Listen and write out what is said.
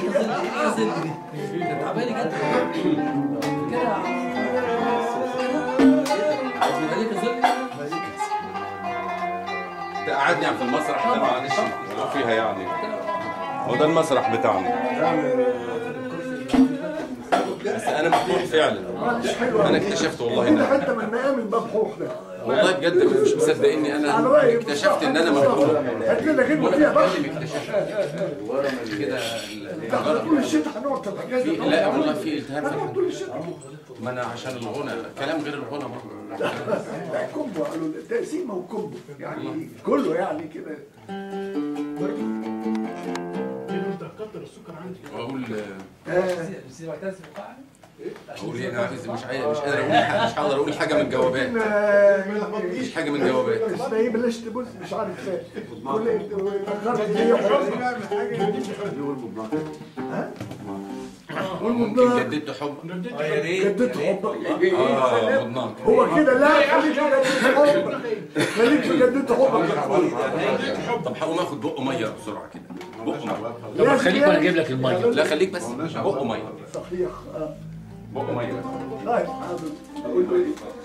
ظل ايه ظل دي ده تعباني جدا كده عليك ظل تقعدني عم في المسرح ده معلش فيها يعني هو ده المسرح بتاعنا بس انا مبهور فعلا انا اكتشفت والله هنا ان حته من مقام المبحوح ده والله بجد مش مصدقني على انا رأيي اكتشفت ان انا مبهور هات لنا كلمه فيها بقى بتكلم اكتشفت كده ال- احنا طول الشتاء هنقعد في الحكايه في دي لا والله في التهاب في هنقعد الحلق طول الشتاء ما انا عشان الغنى كلام غير الغنى برضه لا كومبو قالوا تقسيمه وكومبو يعني كله يعني كده انت كتر السكر عندي واقول آه، بس وقتها سبقها اقول ايه انا عايز مش عايز مش قادر اقول حاجة- مش هقدر اقول حاجه من الجوابات آه، مفيش حاجه من الجوابات اسمها ايه بلاش تبص مش عارف كل فكرت هي ها؟ ممكن جددت حب يا ريت جددت حبك اه مضنان هو كده لا خليك في جددت حبك خليك في جددت حبك طب هقوم اخد بق ميه بسرعه كده بق ميه لا خليك وانا اجيب لك الميه لا خليك بس بق ميه صحيح آه. بق ميه طيب حاضر اقول له ايه